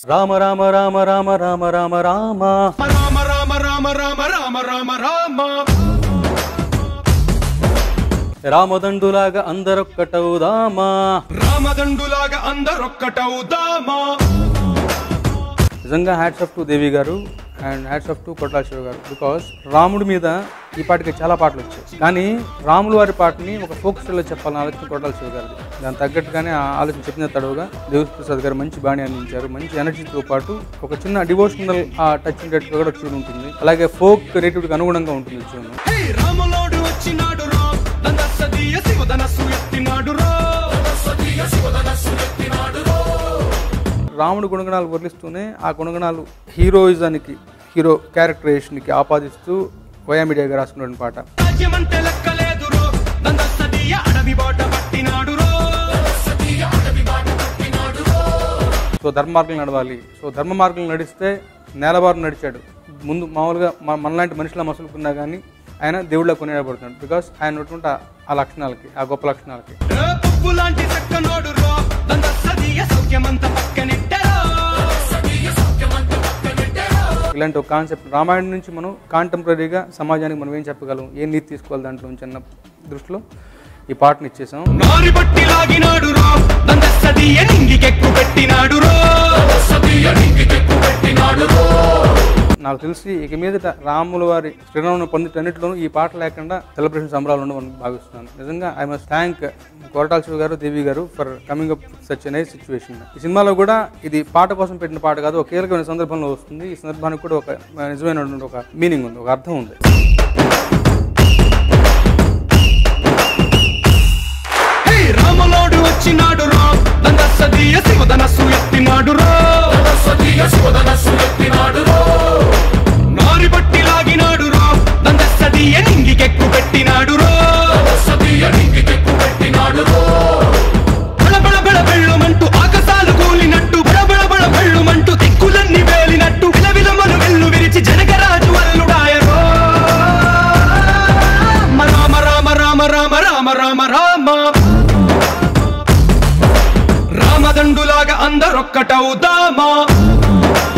రామ రామ రామ రామ రామ రామ రామ రామ రామ రామ రామ రామ రామ రామ రామదండులాగా అందరొక్కటవుదామా రామదండులాగా అందరొక్కటవుదామా నిజంగా hats off to దేవి గారు and hats off to కొట్టాల శివ గారు బికాస్ రాముడి మీద ఈ పాటకి చాలా పాటలు వచ్చాయి కానీ రాములు వారి పాటని ఒక ఫోక్ స్టైల్లో చెప్పాలని ఆలోచన కొట్టాల శివ గారిది దాని తగ్గట్టుగానే ఆ ఆలోచన చెప్పిన తడవుగా దేవి ప్రసాద్ గారు మంచి బాణి అందించారు మంచి ఎనర్జీతో పాటు ఒక చిన్న డివోషనల్ టచ్ ఉండేట్టుగా కూడా ట్యూన్ ఉంటుంది అలాగే ఫోక్ రేటివ్కి అనుగుణంగా ఉంటుంది ట్యూన్ హే రాములోడు వచ్చినాడు రో దందసదీయ శివధనస్సు ఎత్తినాడు రో రాముడి గుణగణాలు వర్ణిస్తూనే ఆ గుణగణాలు హీరోయిజానికి హీరో క్యారెక్టరేషన్కి ఆపాదిస్తూ వయామిడియాగా రాసుకున్న పాట రాజ్యమంటే లెక్కలేదు రో దందసదీయ అడవి బాట పట్టినాడు రో సో ధర్మ మార్గం నడవాలి సో ధర్మ మార్గం నడిస్తే నేలబారు నడిచాడు ముందు మామూలుగా మన మనలాంటి మనుషుల మసులుకున్నా కానీ ఆయన దేవుళ్ళ కొనియాడబడుతున్నాడు బికాస్ ఆయన ఉన్నటువంటి ఆ- ఆ లక్షణాలకి ఆ గొప్ప లక్షణాలకి ఏ పువ్వు లాంటి చక్కనోడు రో దందసదీయ సౌఖ్యమంత పక్కనెట్టరో ఇలాంటి ఒక కాన్సెప్ట్ రామాయణం నుంచి మనం కాంటెంపరీగా సమాజానికి మనం ఏం చెప్పగలం ఏం నీతి తీసుకోవాలి దాంట్లో నుంచి అన్న దృష్టిలో ఈ పాటను ఇచ్చేసాం నారి బట్టి లాగినాడు రో దందసదీయ నింగికెక్కు పెట్టినాడు రో నాకు తెలిసి ఇక మీదట రాముల వారి శ్రీరాముని పొందిటన్నిటిలోనూ ఈ పాట లేకుండా సెలబ్రేషన్ సంబరాలు ఉండవని భావిస్తున్నాను నిజంగా I must thank Koratala Siva garu Devi garu for coming up such nice situation ఈ సినిమాలో కూడా ఇది పాట కోసం పెట్టిన పాట కాదు ఒక కీలకమైన సందర్భంలో వస్తుంది ఈ సందర్భానికి కూడా ఒక నిజమైన ఒక మీనింగ్ ఉంది ఒక అర్థం ఉంది హే రాములోడు వచ్చినాడు రో దందసదీయ శివధనస్సు ఎత్తినాడు రో నారి బట్టి లాగినాడు రో దందసదీయ నింగికెక్కు పెట్టినాడు రో బళబళ బళ బెళ్ళుమంటూ ఆకాశాలు కూలినట్టు బళబళ బళ బెళ్ళుమంటూ దిక్కులన్నీ వేలినట్టు విలవిలమను వెల్లు విరిచి జనకరాజు అల్లుడాయరో రామ రామ రామ రామ రామ రామ రామ రామదండులాగా అందరొక్కటవుదామా